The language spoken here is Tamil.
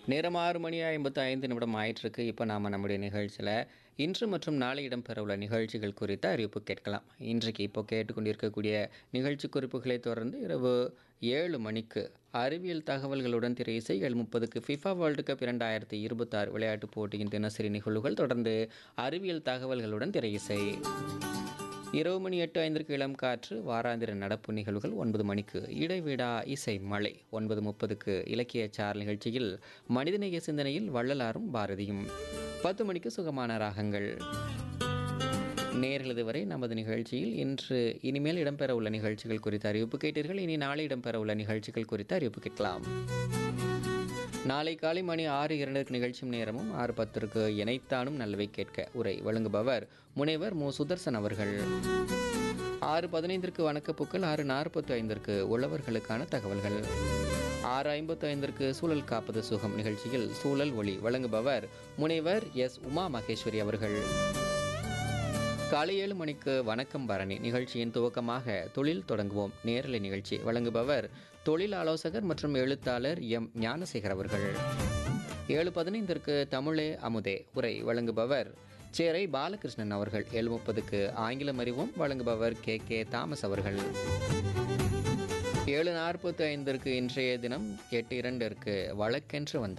நேரம் ஆறு மணி ஐம்பத்து ஐந்து நிமிடம் ஆயிட்டிருக்கு இப்போ நாம் நம்முடைய நிகழ்ச்சியில் இன்று மற்றும் நாளை இடம்பெறவுள்ள நிகழ்ச்சிகள் குறித்த அறிவிப்பு கேட்கலாம் இன்றைக்கு இப்போ கேட்டுக்கொண்டிருக்கக்கூடிய நிகழ்ச்சி குறிப்புகளை தொடர்ந்து இரவு ஏழு மணிக்கு அறிவியல் தகவல்களுடன் திரை இசை ஏழு முப்பதுக்கு ஃபிஃபா வேர்ல்டு கப் இரண்டாயிரத்தி இருபத்தாறு விளையாட்டுப் போட்டியின் தினசரி நிகழ்வுகள் தொடர்ந்து அறிவியல் தகவல்களுடன் திரை இசை இரவு மணி எட்டு ஐந்திற்கு இளம் காற்று வாராந்திர நடப்பு நிகழ்வுகள் ஒன்பது மணிக்கு இடைவிடா இசை மழை ஒன்பது முப்பதுக்கு இலக்கிய சார் நிகழ்ச்சியில் மனிதநேய சிந்தனையில் வள்ளலாரும் பாரதியும் பத்து மணிக்கு சுகமான ராகங்கள் நேர்கள் இதுவரை நமது நிகழ்ச்சியில் இன்று இனிமேல் இடம்பெற உள்ள நிகழ்ச்சிகள் குறித்த அறிவிப்பு கேட்டீர்கள் இனி நாளை இடம்பெற உள்ள நிகழ்ச்சிகள் குறித்த அறிவிப்பு கேட்கலாம் நாளை காலை மணி ஆறு இரண்டுக்கு நிகழ்ச்சியும் நேரமும் ஆறு பத்திற்கு இணைத்தானும் நல்லவை கேட்க உரை வழங்குபவர் முனைவர் மு சுதர்சன் அவர்கள் ஆறு பதினைந்திற்கு வணக்கப்பூக்கள் ஆறு நாற்பத்தி ஐந்திற்கு உழவர்களுக்கான தகவல்கள் ஆறு ஐம்பத்தி ஐந்திற்கு சூழல் காப்பது சுகம் நிகழ்ச்சியில் சூழல் ஒளி வழங்குபவர் முனைவர் எஸ் உமா மகேஸ்வரி அவர்கள் காலை ஏழு மணிக்கு வணக்கம் பரணி நிகழ்ச்சியின் துவக்கமாக தொழில் தொடங்குவோம் நேரலை நிகழ்ச்சி வழங்குபவர் தொழில் ஆலோசகர் மற்றும் எழுத்தாளர் எம் ஞானசேகர் அவர்கள் ஏழு பதினைந்திற்கு தமிழே அமுதே உரை வழங்குபவர் சேரை பாலகிருஷ்ணன் அவர்கள் ஏழு முப்பதுக்கு ஆங்கிலம் அறிவோம் வழங்குபவர் கே கே தாமஸ் அவர்கள் ஏழு நாற்பத்தி ஐந்திற்கு இன்றைய தினம் எட்டு இரண்டிற்கு வழக்கென்று வந்தார்